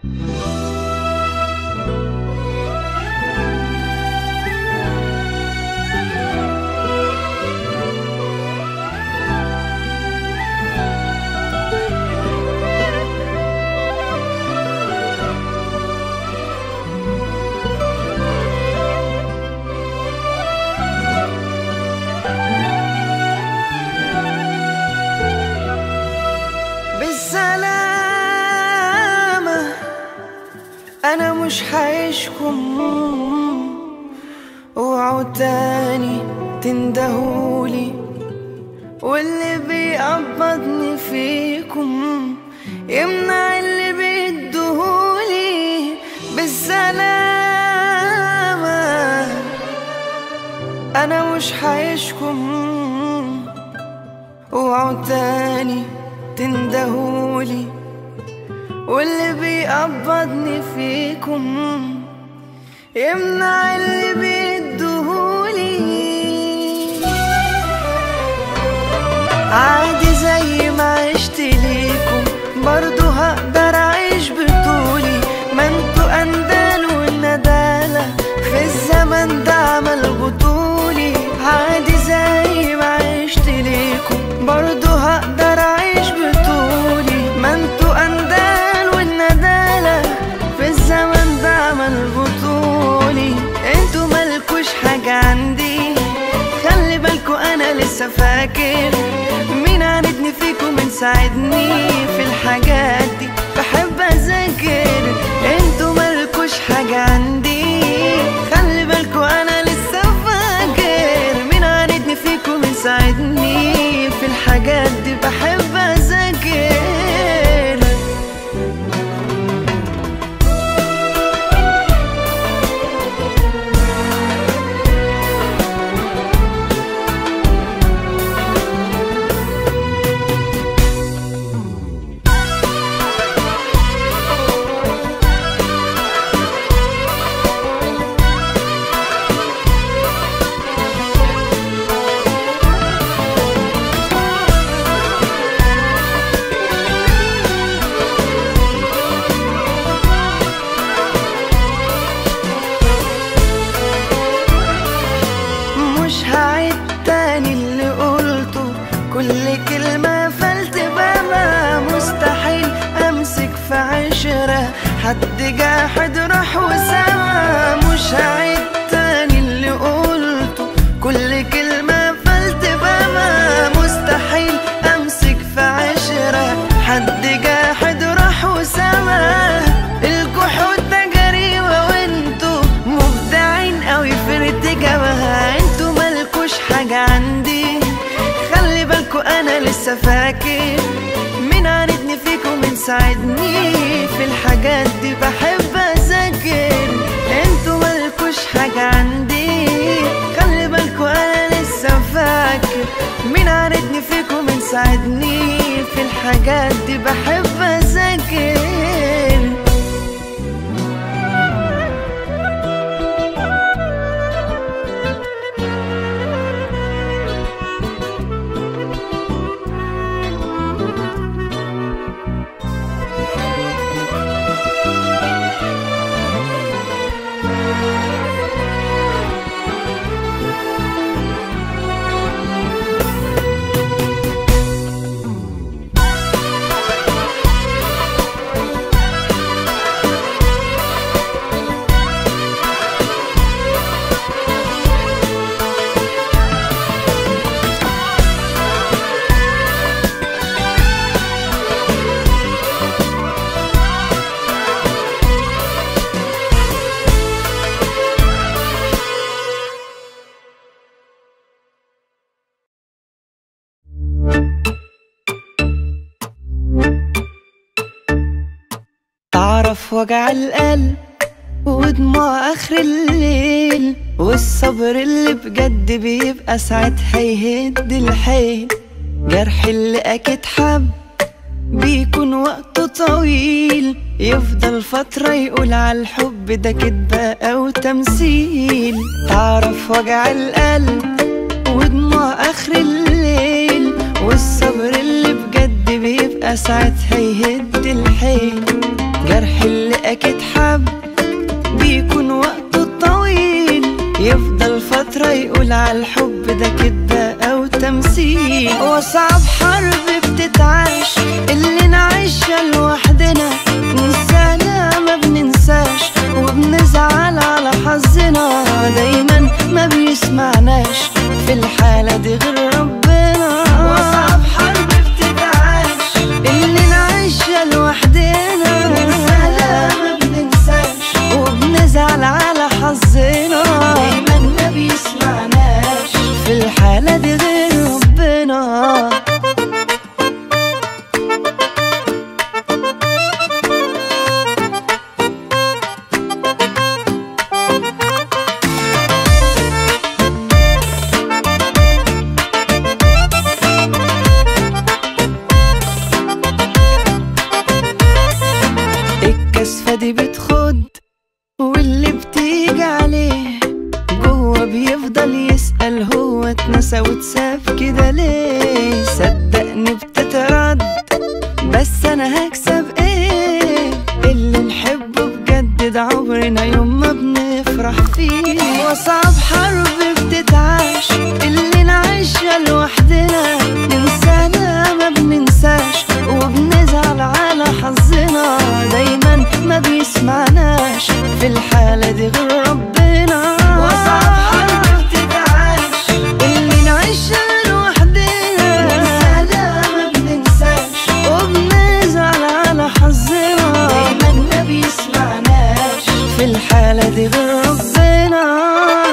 بالسلامة أنا مش هعيشكم اوعوا تاني تندهولي واللي بيقبضني فيكم يمنع اللي بيدهولي بالسلامة أنا مش هعيشكم اوعوا تاني تندهولي واللي بيقبضني فيكم يمنع اللي بيدهولي عادي زي ما عشت ليكم برضو هقدر اعيش بطولي ما انتوا اندال والندالة في الزمن ده عمل بطولي عادي زي ما عشت ليكم برضو هقدر اعيش بطولي ما انتوا اندال والندالة في الزمن ده عمل بطولي انتوا مالكوش حاجة عندي خلي بالكوا انا لسه فاكر مين عاندني فيكم من ساعدني في الحاجات دي بحب اذاكر انتوا مالكوش حاجة عندي خلي بالكوا انا لسه فاكر مين عاندني فيكم من ساعدني في الحاجات دي بحب اذاكر مش هعيد تاني اللي قلته كل كلمة فلت بما مستحيل أمسك في عشرة حد جاحد راح وسما مش هعيد تاني اللي قلته كل كلمة فلت بما مستحيل أمسك في عشرة حد جاحد راح وسما الجحود ده جريمة وانتوا مبدعين قوي في ارتجابها انتوا مالكوش حاجة عندي خلي بالكوا انا لسه فاكر مين عاندني فيكم من ساعدني في الحاجات دي بحب اذاكر انتوا مالكوش حاجة عندي خلي بالكوا انا لسه فاكر مين عاندني فيكم من ساعدني في الحاجات دي بحب اذاكر تعرف وجع القلب ودموع اخر الليل والصبر اللي بجد بيبقى ساعتها يهد الحيل جرح اللي اكيد حب بيكون وقته طويل يفضل فترة يقول على الحب ده كدبة أو تمثيل تعرف وجع القلب ودموع آخر الليل والصبر اللي بجد بيبقى ساعتها يهد الحيل جرح اللي أكيد حب بيكون وقته طويل يفضل فترة يقول على الحب ده كده أو تمثيل وصعب حرب بتتعاش اللي نعيشها لوحدنا ننسانا ما بننساش وبنزعل على حظنا دايما ما بيسمعناش في الحالة دي غير ربنا وصعب حرب بتتعاش اللي نعيشها لوحدنا ننسانا ما بننساش وبنزعل على حظنا دايما ما بيسمعناش في الحالة دي غير ربنا الكسفة دي بتخد واللي بتيجي عليه جوه بيفضل يسأل هو اتنسى واتساب كده ليه صدقني بتترد بس انا هكسب ايه اللي نحبه بجد ده عمرنا يوم ما بنفرح فيه وصعب حرب بتتعاش اللي نعيشها لوحدنا ننسانا ما بننساش وبنزعل على حظنا دايما ما بيسمعناش في الحالة دي غير ربنا وصعب حرب بتتعاش اللي نعيشها لوحدنا ننسانا ما بننساش وبنزعل على حظنا دايما ما بيسمعناش في الحالة دي غير ربنا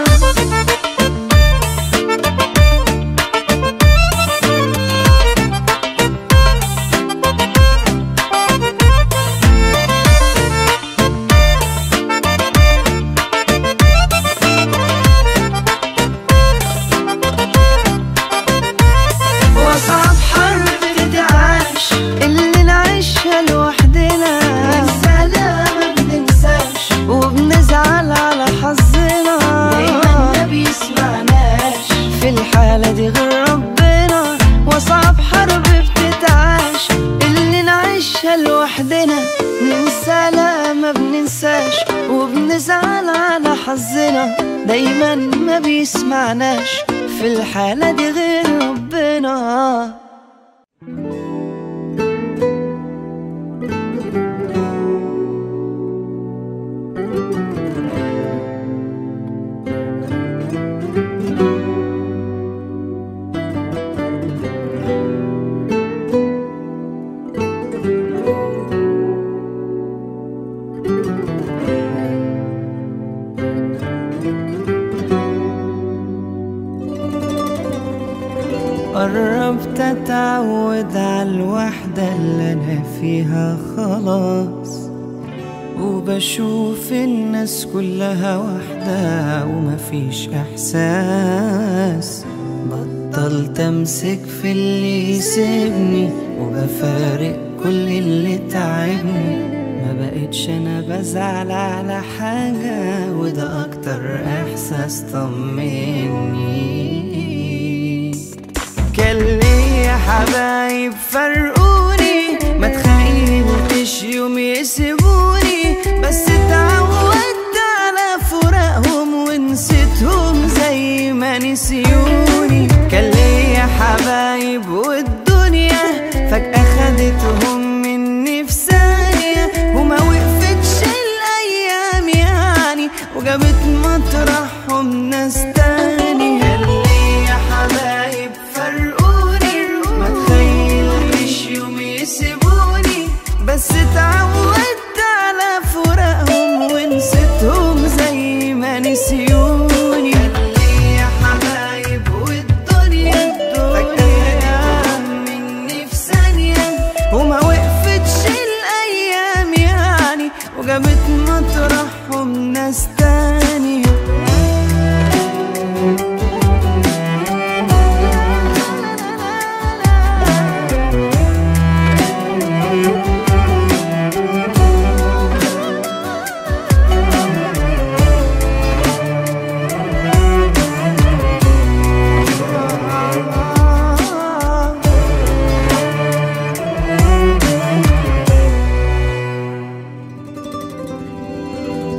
وصعب حرب تتعاش اللي نعيشها لوحدنا ننسانا ما بننساش وبنزعل على حظنا دايما ما بيسمعناش في الحالة دي غير ربنا وصعب حرب بتتعاش اللي نعيشها لوحدنا ننسانا ما بننساش وبنزعل على حظنا دايما ما بيسمعناش في الحالة دي غير ربنا قربت اتعود على الوحدة اللي انا فيها خلاص وبشوف الناس كلها وحدة ومفيش احساس بطلت امسك في اللي يسيبني وبفارق كل اللي تعبني ما بقتش انا بزعل على حاجة وده اكتر احساس طمني كان ليا حبايب فرقوني ما تخيلتش يوم يسيبوني بس اتعودت على فراقهم ونسيتهم زي ما نسيوني كان ليا حبايب والدنيا فجأة خدتهم مني في ثانية وما وقفتش الأيام يعني وجابت مطرحهم ناس تاني كان ليا حبايب فرقوني ما تخيلتش يوم يسيبوني بس اتعودت على فراقهم ونسيتهم زي ما نسيوني كان ليا حبايب والدنيا فجأة خدتهم مني في ثانية وما وقفتش الأيام يعني وجابت مطرحهم ناس تانية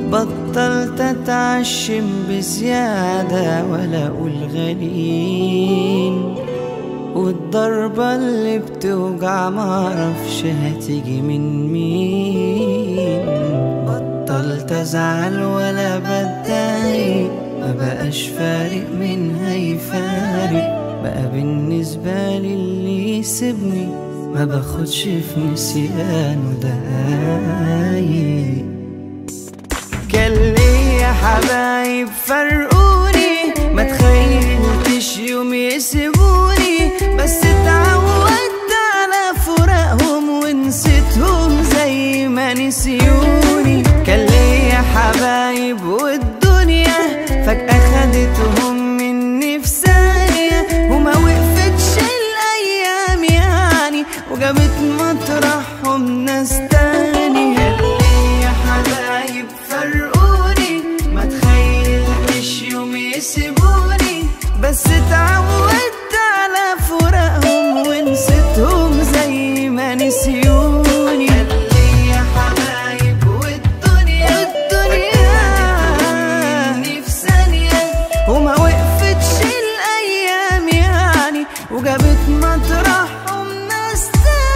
بطلت اتعشم بزيادة ولا اقول غليل والضربة اللي بتوجع معرفش هتيجي من مين بطلت ازعل ولا بتضايق ما بقاش فارق مين هيفارق بقى بالنسبة لي اللي يسيبني ما باخدش في نسيانه دقايق كان ليا حبايب فرقوني ما تخيلتش يوم يسيبوني بس اتعودت على فراقهم ونسيتهم زي ما نسيوني كان ليا حبايب والدنيا فجأة خدتهم مني في ثانية وما وقفتش الأيام يعني وجابت مطرحهم ناس تاني كان ليا حبايب فرقوني ما تخيلتش يوم يسيبوني بس اتعودت على فراقهم ونسيتهم زي ما نسيوني كان ليا حبايب والدنيا والدنيا مني في ثانية وما وقفتش الأيام يعني وجابت مطرحهم ناس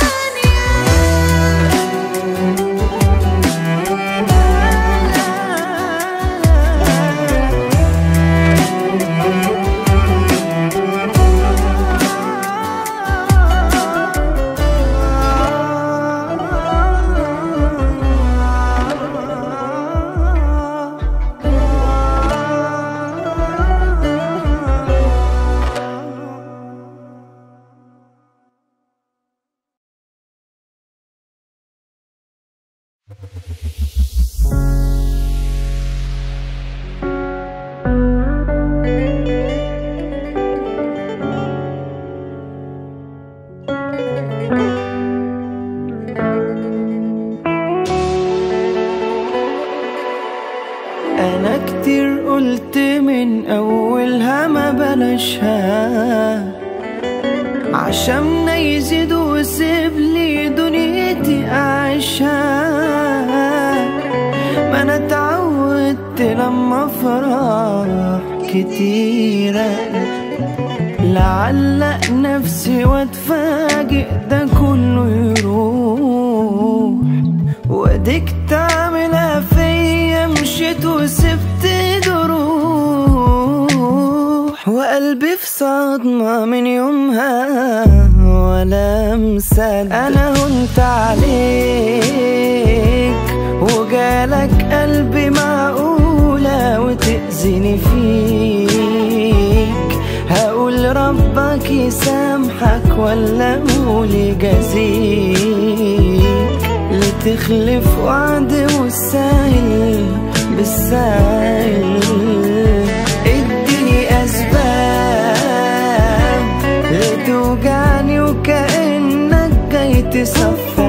أنا كتير قلت من أولها ما بلاشها عشان يزيد وسيب لي دنيتي أعيشها ما أنا اتعودت لما أفرح كتيرة لعلق نفسي واتفاجئ ده كله يروح واديك تعملها فيا مشيت وسبت جروح وقلبي في صدمة من يومها ولا مصدق انا هنت عليك وجالك قلبي معقولة وتأذيني فيك هقول ربك يسامحك ولا اقول يجازيك لتخلف وعد والساهل بالساهل اديني اسباب لتوجعني وكأنك جاي تصفي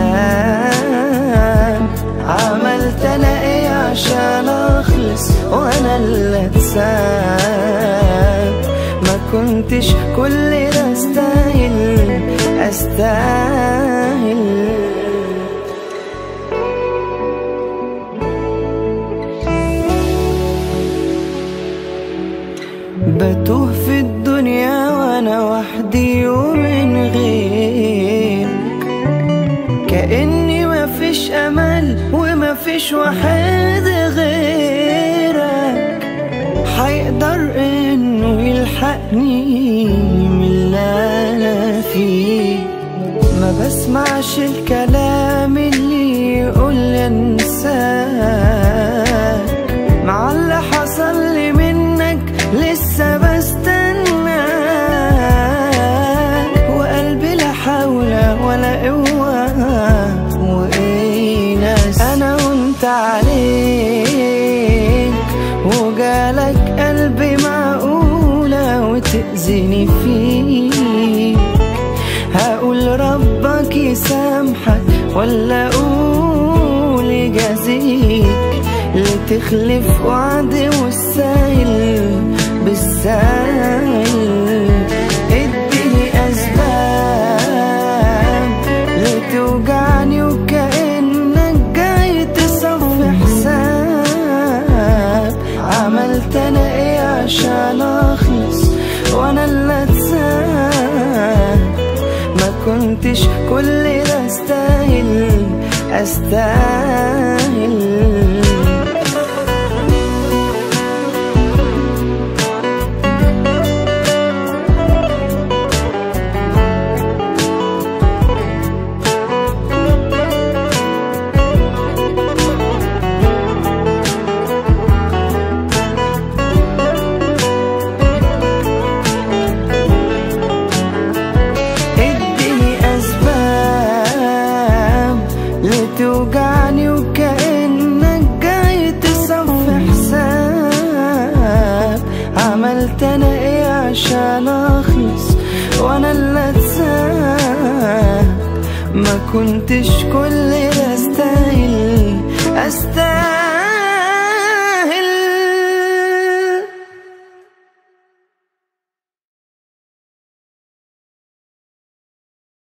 حساب عملت انا ايه عشان اخلص وانا اللي اتساب ما كنتش كل ده استاهل استاهل بتوه في الدنيا وانا وحدي ومن غيرك كأني مفيش امل ومفيش واحد غيرك هيقدر انه يلحقني من اللي انا فيه ما بسمعش الكلام اللي يقول لي انساك مع اللي حصل لي منك لسه بستناك وقلبي لا حول ولا قوة وإيه ناس أنا وأنت عليك وجالك قلبي معقولة وتأذيني فيك هقول ربك يسامحك ولا أقول يجازيك لتخلف وعد والساهل بالساهل اديني اسباب لتوجعني وكأنك جاي تصفي حساب عشان اخلص وانا اللي اتساب ما كنتش كل ده استاهل استاهل اديني اسباب لتوجعني وكأنك جاي تصفي حساب عملت انا ايه عشان اخلص وانا اللي اتساب ما كنتش كل ده استاهل استاهل